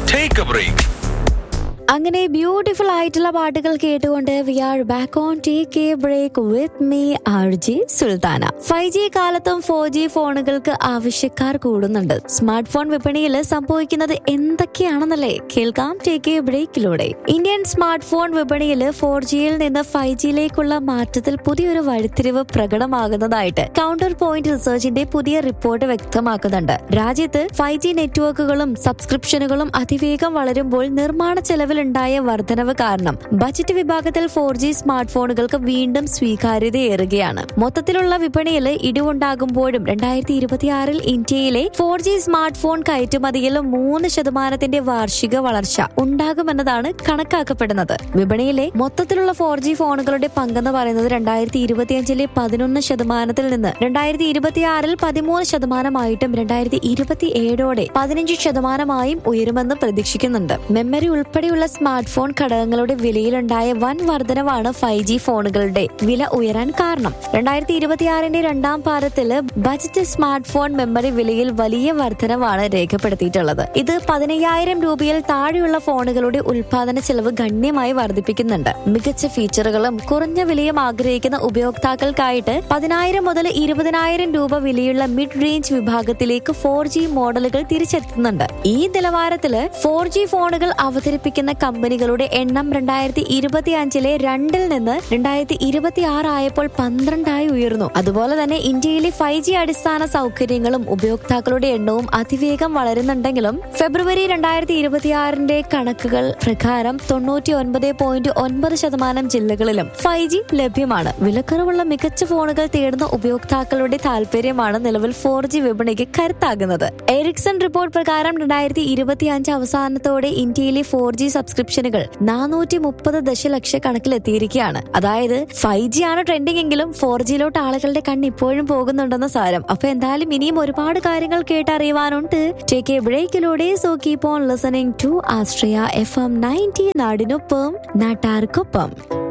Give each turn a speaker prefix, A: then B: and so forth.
A: take a break
B: അങ്ങനെ beautiful ആയിട്ടുള്ള പാട്ടുകൾ കേട്ടുകൊണ്ട് we are back on take a break with me R G Sultana five G കാലത്തും four G ഫോണുകൾക്ക് ആവശ്യക്കാർ കൂടുന്നുണ്ട് സ്മാർട്ട് ഫോൺ വിപണിയിൽ സംഭവിക്കുന്നത് എന്തൊക്കെയാണെന്നല്ലേ കേൾക്കാം ടേക്ക് എ ബ്രേക്കിലൂടെ ഇന്ത്യൻ സ്മാർട്ട് ഫോൺ വിപണിയിൽ ഫോർ ജിയിൽ നിന്ന് ഫൈവ് ജിയിലേക്കുള്ള മാറ്റത്തിൽ പുതിയൊരു വഴിത്തിരിവ് പ്രകടമാകുന്നതായിട്ട് കൗണ്ടർ പോയിന്റ് റിസർച്ചിന്റെ പുതിയ റിപ്പോർട്ട് വ്യക്തമാക്കുന്നുണ്ട് രാജ്യത്ത് ഫൈവ് ജി നെറ്റ്വർക്കുകളും സബ്സ്ക്രിപ്ഷനുകളും അതിവേഗം വളരുമ്പോൾ നിർമ്മാണ ചെലവിലുണ്ടായ വർധനവ് കാരണം ബജറ്റ് വിഭാഗത്തിൽ ഫോർ ജി സ്മാർട്ട് ഫോണുകൾക്ക് വീണ്ടും സ്വീകാര്യതയേറുകയാണ് മൊത്തത്തിലുള്ള വിപണിയിൽ ഇടിവുണ്ടാകുമ്പോഴും രണ്ടായിരത്തി ഇരുപത്തിയാറിൽ ഇന്ത്യയിലെ ഫോർ ജി സ്മാർട്ട് ഫോൺ കയറ്റുമതിയിൽ മൂന്ന് ശതമാനത്തിന്റെ വാർഷിക വളർച്ച ഉണ്ടാകുമെന്നതാണ് കണക്കാക്കപ്പെടുന്നത് വിപണിയിലെ മൊത്തത്തിലുള്ള ഫോർ ജി ഫോണുകളുടെ പങ്കെന്ന് പറയുന്നത് രണ്ടായിരത്തി ഇരുപത്തിയഞ്ചിലെ പതിനൊന്ന് ശതമാനത്തിൽ നിന്ന് രണ്ടായിരത്തി ഇരുപത്തിയാറിൽ പതിമൂന്ന് ശതമാനമായിട്ടും രണ്ടായിരത്തി ഇരുപത്തി ഏഴോടെ പതിനഞ്ച് ശതമാനമായും ഉയരുമെന്ന് പ്രതീക്ഷിക്കുന്നുണ്ട് മെമ്മറി ഉൾപ്പെടെയുള്ള സ്മാർട്ട് ഫോൺ ഘടകങ്ങളുടെ വിലയിലുണ്ടായ വൻ വർധനവാണ് ഫൈവ് ജി ഫോണുകളുടെ വില ഉയരാൻ കാരണം രണ്ടായിരത്തി ഇരുപത്തിയാറിന്റെ രണ്ടാം പാദത്തില് ബജറ്റ് സ്മാർട്ട് ഫോൺ മെമ്മറി വിലയിൽ വലിയ വർധനവാണ് രേഖപ്പെടുത്തിയിട്ടുള്ളത് ഇത് പതിനയ്യായിരം രൂപയിൽ താഴെയുള്ള ഫോണുകളുടെ ഉൽപാദന ചെലവ് ഗണ്യമായി വർദ്ധിപ്പിക്കുന്നുണ്ട് മികച്ച ഫീച്ചറുകളും കുറഞ്ഞ വിലയും ആഗ്രഹിക്കുന്ന ഉപയോക്താക്കൾക്കായിട്ട് പതിനായിരം മുതൽ ഇരുപതിനായിരം രൂപ വിലയുള്ള മിഡ് റേഞ്ച് വിഭാഗത്തിലേക്ക് ഫോർ ജി മോഡലുകൾ തിരിച്ചെത്തുന്നുണ്ട് ഈ നിലവാരത്തില് ഫോർ ജി ഫോണുകൾ അവതരിപ്പിക്കുന്ന കമ്പനികളുടെ എണ്ണം രണ്ടായിരത്തി ഇരുപത്തി അഞ്ചിലെ രണ്ടിൽ നിന്ന് രണ്ടായിരത്തി ഇരുപത്തി ആറ് ആയപ്പോൾ പന്ത്രണ്ടായി ഉയർന്നു അതുപോലെ തന്നെ ഇന്ത്യയിലെ ഫൈവ് ജി അടിസ്ഥാന സൗകര്യങ്ങളും ഉപയോക്താക്കളുടെ എണ്ണവും അതിവേഗം വളരുന്നുണ്ടെങ്കിലും ഫെബ്രുവരി രണ്ടായിരത്തി ഇരുപത്തിയാറിന്റെ കണക്കുകൾ പ്രകാരം തൊണ്ണൂറ്റി ഒൻപത് പോയിന്റ് ഒൻപത് ശതമാനം ജില്ലകളിലും ഫൈവ് ജി ലഭ്യമാണ് വിലക്കുറവുള്ള മികച്ച ഫോണുകൾ തേടുന്ന ഉപയോക്താക്കളുടെ താല്പര്യമാണ് നിലവിൽ ഫോർ ജി വിപണിക്ക് കരുത്താകുന്നത് എറിക്സൺ റിപ്പോർട്ട് പ്രകാരം രണ്ടായിരത്തി ഇരുപത്തി അഞ്ച് അവസാനത്തോടെ ഇന്ത്യയിലെ ഫോർ ജി സബ്സ്ക്രിപ്ഷനുകൾ നാനൂറ്റി മുപ്പത് ദശലക്ഷ കണക്കിലെത്തിയിരിക്കുകയാണ് അതായത് ഫൈവ് ജി ആണ് ട്രെൻഡിംഗ് എങ്കിലും ഫോർ ജിയിലോട്ട് ആളുകളുടെ കണ്ണ് ഇപ്പോഴും പോകുന്നുണ്ടെന്ന് സാരം അപ്പൊ എന്തായാലും ഇനിയും ഒരുപാട് കാര്യങ്ങൾ കേട്ടറിയുവാനുണ്ട് ടേക്ക് എ ബ്രേക്കിലൂടെ so keep on listening to Astria F M ninety നാടിനൊപ്പം നാട്ടാർക്കൊപ്പം